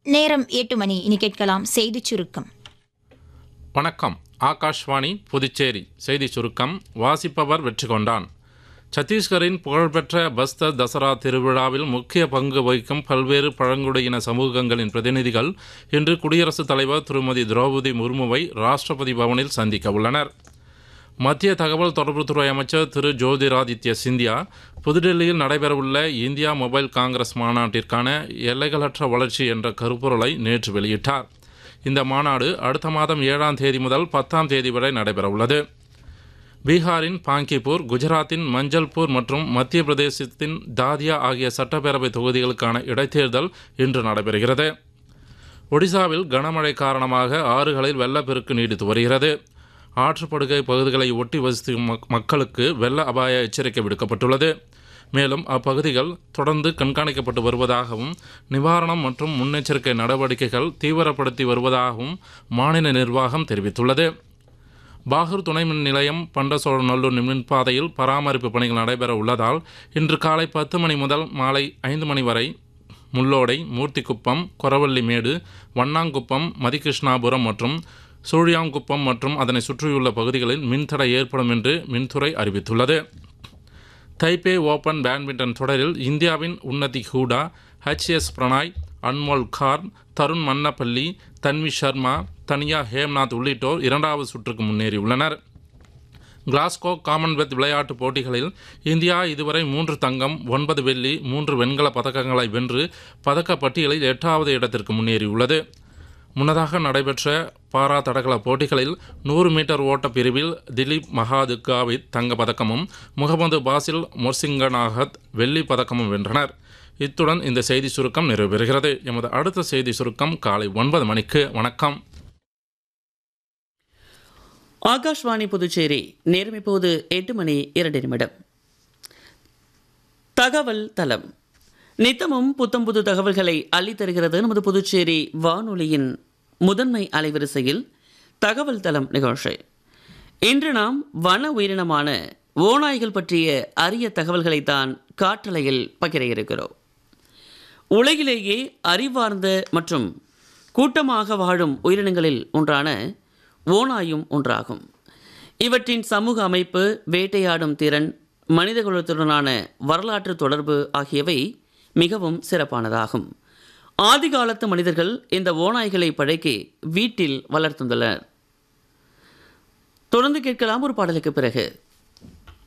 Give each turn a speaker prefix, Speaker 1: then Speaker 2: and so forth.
Speaker 1: நேரம் எட்டு மணி இனி கேட்கலாம் செய்திச் சுருக்கம்
Speaker 2: வணக்கம் ஆகாஷ்வாணி புதுச்சேரி செய்தி சுருக்கம் வாசிப்பவர் வெற்றி கொண்டான் சத்தீஸ்கரின் புகழ்பெற்ற பஸ்தர் தசரா திருவிழாவில் முக்கிய பங்கு வகிக்கும் பல்வேறு பழங்குடியின சமூகங்களின் பிரதிநிதிகள் இன்று குடியரசுத் தலைவர் திருமதி திரௌபதி முர்முவை ராஷ்டிரபதி பவனில் சந்திக்க உள்ளனர் மத்திய தகவல் தொடர்புத்துறை அமைச்சர் திரு ஜோதிராதித்ய சிந்தியா புதுடெல்லியில் நடைபெறவுள்ள இந்தியா மொபைல் காங்கிரஸ் மாநாட்டிற்கான எல்லைகளற்ற வளர்ச்சி என்ற கருப்பொருளை நேற்று வெளியிட்டார் இந்த மாநாடு அடுத்த மாதம் ஏழாம் தேதி முதல் பத்தாம் தேதி வரை நடைபெறவுள்ளது பீகாரின் பாங்கிப்பூர் குஜராத்தின் மஞ்சள்பூர் மற்றும் மத்திய பிரதேசத்தின் தாதியா ஆகிய சட்டப்பேரவை தொகுதிகளுக்கான இடைத்தேர்தல் இன்று நடைபெறுகிறது ஒடிசாவில் கனமழை காரணமாக ஆறுகளில் வெள்ளப்பெருக்கு நீடித்து வருகிறது ஆற்றுப்படுகை பகுதிகளை ஒட்டி வசிக்கும் மக்- மக்களுக்கு வெள்ள அபாய எச்சரிக்கை விடுக்கப்பட்டுள்ளது மேலும் அப்பகுதிகள் தொடர்ந்து கண்காணிக்கப்பட்டு வருவதாகவும் நிவாரணம் மற்றும் முன்னெச்சரிக்கை நடவடிக்கைகள் தீவிரப்படுத்தி வருவதாகவும் மாநில நிர்வாகம் தெரிவித்துள்ளது பாகூர் துணை மின் நிலையம் பண்டசோழநல்லூர் மின்பாதையில் பராமரிப்பு பணிகள் நடைபெற உள்ளதால் இன்று காலை பத்து மணி முதல் மாலை ஐந்து மணி வரை முள்ளோடை மூர்த்திக்குப்பம் கொரவள்ளிமேடு வண்ணாங்குப்பம் மதிகிருஷ்ணாபுரம் மற்றும் சூழியாங்குப்பம் மற்றும் அதனை சுற்றியுள்ள பகுதிகளில் மின்தடை ஏற்படும் என்று மின்துறை அறிவித்துள்ளது தைப்பே ஓபன் பேட்மிண்டன் தொடரில் இந்தியாவின் உன்னதி ஹூடா ஹெச்எஸ் பிரணாய் அன்மோல் கார் தருண் மன்னப்பள்ளி தன்வி சர்மா தனியா ஹேம்நாத் உள்ளிட்டோர் இரண்டாவது சுற்றுக்கு முன்னேறியுள்ளனர் கிளாஸ்கோ காமன்வெல்த் விளையாட்டுப் போட்டிகளில் இந்தியா இதுவரை மூன்று தங்கம் ஒன்பது வெள்ளி மூன்று வெண்கல பதக்கங்களை வென்று பதக்க பட்டியலில் எட்டாவது இடத்திற்கு முன்னேறியுள்ளது முன்னதாக நடைபெற்ற பாரா தடகள போட்டிகளில் நூறு மீட்டர் ஓட்ட பிரிவில் திலீப் மகாதுக்காவித் தங்க பதக்கமும் முகமது பாசில் மொர்சிங்கனாகத் வெள்ளி பதக்கமும் வென்றனர் இத்துடன் இந்த செய்தி சுருக்கம் நிறைவு பெறுகிறது எமது அடுத்த செய்தி சுருக்கம் காலை ஒன்பது மணிக்கு வணக்கம்
Speaker 3: ஆகாஷ்வாணி புதுச்சேரி நேரம் இப்போது எட்டு மணி இரண்டு நிமிடம் தகவல் தளம் நித்தமும் புத்தம் புது தகவல்களை அள்ளித் தருகிறது நமது புதுச்சேரி வானொலியின் முதன்மை அலைவரிசையில் தகவல் தளம் நிகழ்ச்சி இன்று நாம் வன உயிரினமான ஓநாய்கள் பற்றிய அரிய தகவல்களைத்தான் காற்றலையில் பகிர இருக்கிறோம் உலகிலேயே அறிவார்ந்த மற்றும் கூட்டமாக வாழும் உயிரினங்களில் ஒன்றான ஓநாயும் ஒன்றாகும் இவற்றின் சமூக அமைப்பு வேட்டையாடும் திறன் மனிதகுலத்துடனான வரலாற்று தொடர்பு ஆகியவை மிகவும் சிறப்பானதாகும் ஆதி காலத்து மனிதர்கள் இந்த ஓநாய்களை பழக்கி வீட்டில் வளர்த்துள்ளனர் தொடர்ந்து கேட்கலாம் ஒரு பாடலுக்கு பிறகு